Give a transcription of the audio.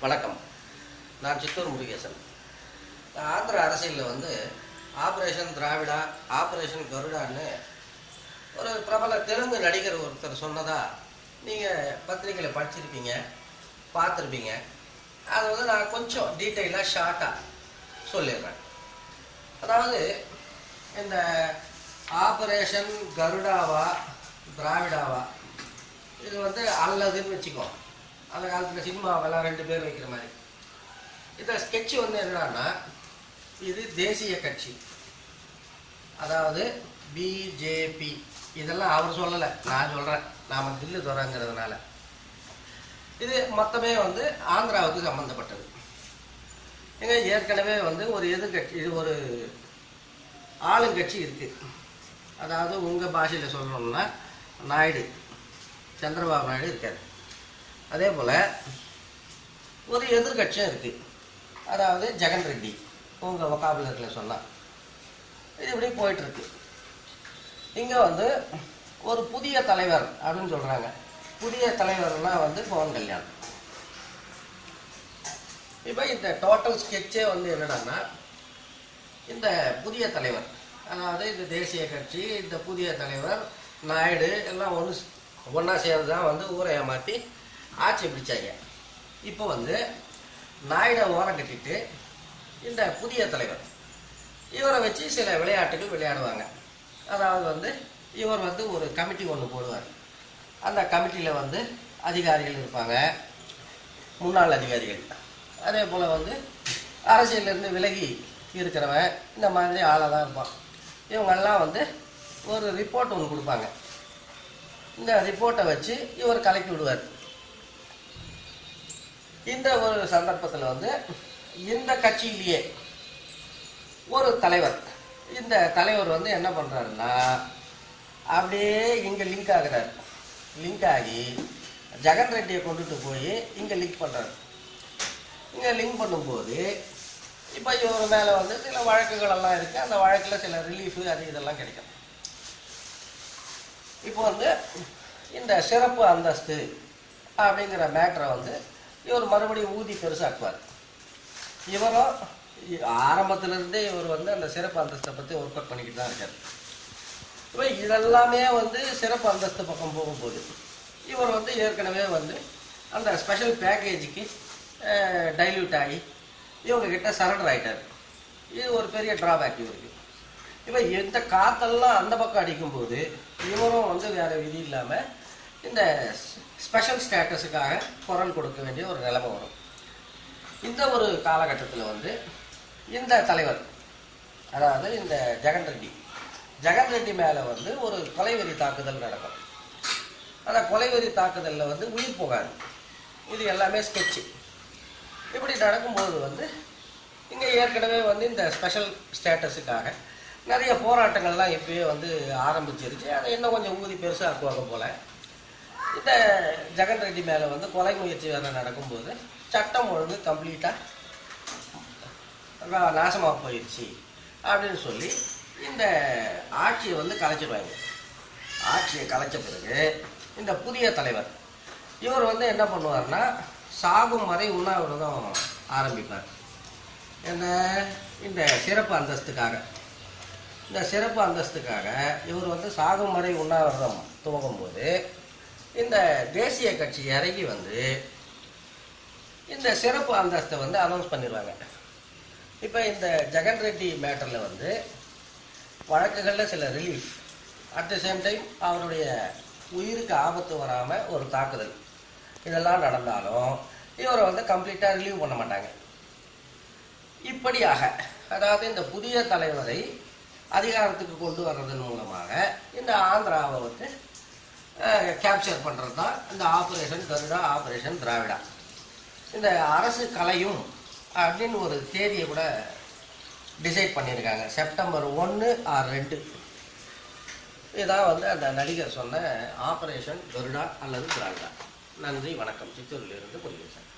வணக்கம் நான் சித்தூர் முருகேசன் ஆந்திர அரசியலில் வந்து ஆப்ரேஷன் திராவிடா ஆப்ரேஷன் கருடான்னு ஒரு பிரபல தெலுங்கு நடிகர் ஒருத்தர் சொன்னதா நீங்கள் பத்திரிக்கையில் படிச்சிருப்பீங்க பார்த்துருப்பீங்க அதை வந்து நான் கொஞ்சம் டீட்டெயிலாக ஷார்ட்டாக சொல்லிடுறேன் அதாவது இந்த ஆபரேஷன் கருடாவா திராவிடாவா இது வந்து அல்லதுன்னு வச்சுக்கோ அந்த காலத்தில் சினிமாவெல்லாம் ரெண்டு பேர் வைக்கிற மாதிரி இந்த ஸ்கெட்ச் வந்து என்னன்னா இது தேசிய கட்சி அதாவது பிஜேபி இதெல்லாம் அவர் சொல்லலை நான் சொல்கிறேன் நாம் தில்லு துறங்கிறதுனால இது மொத்தமே வந்து ஆந்திராவுக்கு சம்மந்தப்பட்டது எங்க ஏற்கனவே வந்து ஒரு எதிர்கட்சி இது ஒரு ஆளுங்கட்சி இருக்கு அதாவது உங்கள் பாஷையில் சொல்லணும்னா நாயுடு சந்திரபாபு நாயுடு இருக்காரு அதே போல் ஒரு எதிர்கட்சியும் இருக்கு அதாவது ஜெகன் ரெட்டி உங்கள் வொக்காபுலரில் சொன்னால் இது இப்படி போயிட்டு இருக்கு இங்கே வந்து ஒரு புதிய தலைவர் அப்படின்னு சொல்கிறாங்க புதிய தலைவர்னா வந்து பவன் கல்யாண் இப்போ இந்த டோட்டல் ஸ்கெட்சே வந்து என்னடான்னா இந்த புதிய தலைவர் அதாவது இந்த தேசிய கட்சி இந்த புதிய தலைவர் நாயுடு எல்லாம் ஒன்று ஒன்றா சேர்ந்து தான் வந்து ஊரை ஏமாற்றி ஆட்சி பிடிச்சாங்க இப்போ வந்து நாயுடை ஓரம் கட்டிட்டு இந்த புதிய தலைவர் இவரை வச்சு சில விளையாட்டுகள் விளையாடுவாங்க அதாவது வந்து இவர் வந்து ஒரு கமிட்டி ஒன்று போடுவார் அந்த கமிட்டியில் வந்து அதிகாரிகள் இருப்பாங்க முன்னாள் அதிகாரிகள் அதே போல் வந்து அரசியலிருந்து விலகி இருக்கிறவன் இந்த மாதிரி ஆளாக தான் இருப்பான் இவங்கெல்லாம் வந்து ஒரு ரிப்போர்ட் ஒன்று கொடுப்பாங்க இந்த ரிப்போர்ட்டை வச்சு இவர் கலக்கி விடுவார் இந்த ஒரு சந்தர்ப்பத்தில் வந்து இந்த கட்சியிலேயே ஒரு தலைவர் இந்த தலைவர் வந்து என்ன பண்ணுறாருன்னா அப்படியே இங்கே லிங்க் ஆகுறாரு லிங்க் ஆகி ஜெகன் ரெட்டியை கொண்டுட்டு போய் இங்கே லிங்க் பண்ணுறாரு இங்கே லிங்க் பண்ணும்போது இப்போ இவர் மேலே வந்து சில வழக்குகள் எல்லாம் இருக்குது அந்த வழக்கில் சில ரிலீஃபு அது இதெல்லாம் கிடைக்கும் இப்போ வந்து இந்த சிறப்பு அந்தஸ்து அப்படிங்கிற மேட்டரை வந்து இவர் மறுபடியும் ஊதி பெருசாக்குவார் இவரும் இ- ஆரம்பத்திலிருந்தே இவர் வந்து அந்த சிறப்பு அந்தஸ்தை பற்றி ஒர்க் அவுட் பண்ணிக்கிட்டு தான் இருக்கார் இப்போ இதெல்லாமே வந்து சிறப்பு அந்தஸ்து பக்கம் போகும்போது இவர் வந்து ஏற்கனவே வந்து அந்த ஸ்பெஷல் பேக்கேஜுக்கு டைல்யூட் ஆகி இவங்க கிட்ட சரண்டர் ஆயிட்டார் இது ஒரு பெரிய டிராபேக் இவருக்கு இப்போ எந்த காத்தெல்லாம் அந்த பக்கம் அடிக்கும்போது இவரும் வந்து வேற விதி இல்லாமல் இந்த ஸ்பெஷல் ஸ்டேட்டஸுக்காக குரல் கொடுக்க வேண்டிய ஒரு நிலைமை வரும் இந்த ஒரு காலகட்டத்தில் வந்து இந்த தலைவர் அதாவது இந்த ஜெகன் ரெட்டி ஜெகன் ரெட்டி மேலே வந்து ஒரு கொலைவெறி தாக்குதல் நடக்கும் அந்த கொலைவெறி தாக்குதலில் வந்து உயிர் போகாது இது எல்லாமே ஸ்கெட்சு இப்படி நடக்கும்போது வந்து இங்கே ஏற்கனவே வந்து இந்த ஸ்பெஷல் ஸ்டேட்டஸுக்காக நிறைய போராட்டங்கள்லாம் இப்பயே வந்து ஆரம்பிச்சிருச்சு அதை இன்னும் கொஞ்சம் ஊதி பெருசாக்குவாங்க போல இந்த ஜெகன் ரெட்டி மேலே வந்து கொலை முயற்சி வேறு நடக்கும்போது சட்டம் ஒழுங்கு கம்ப்ளீட்டாக நாசமாக போயிடுச்சு அப்படின்னு சொல்லி இந்த ஆட்சியை வந்து கலைச்சிடுவாங்க ஆட்சியை கலைச்ச பிறகு இந்த புதிய தலைவர் இவர் வந்து என்ன பண்ணுவார்னா சாகும் வரை உண்ணாவிரதம் ஆரம்பிப்பார் என்ன இந்த சிறப்பு அந்தஸ்துக்காக இந்த சிறப்பு அந்தஸ்துக்காக இவர் வந்து சாகும் வரை உண்ணாவிரதம் துவங்கும்போது இந்த தேசிய கட்சி இறங்கி வந்து இந்த சிறப்பு அந்தஸ்தை வந்து அனௌன்ஸ் பண்ணிடுவாங்க இப்போ இந்த ஜெகன் ரெட்டி மேட்டரில் வந்து வழக்குகளில் சில relief at the same time அவருடைய உயிருக்கு ஆபத்து வராமல் ஒரு தாக்குதல் இதெல்லாம் நடந்தாலும் இவரை வந்து கம்ப்ளீட்டாக ரிலீவ் பண்ண மாட்டாங்க இப்படியாக அதாவது இந்த புதிய தலைவரை அதிகாரத்துக்கு கொண்டு வர்றதன் மூலமாக இந்த ஆந்திராவை வந்து கேப்சர் பண்ணுறது தான் இந்த ஆப்ரேஷன் கருடா ஆப்ரேஷன் திராவிடா இந்த அரசு கலையும் அப்படின்னு ஒரு தேதியை கூட டிசைட் பண்ணியிருக்காங்க செப்டம்பர் ஒன்று ஆர் ரெண்டு இதான் வந்து அந்த நடிகர் சொன்ன ஆபரேஷன் கருடா அல்லது திராவிடா நன்றி வணக்கம் சித்தூரிலிருந்து புரியுது சார்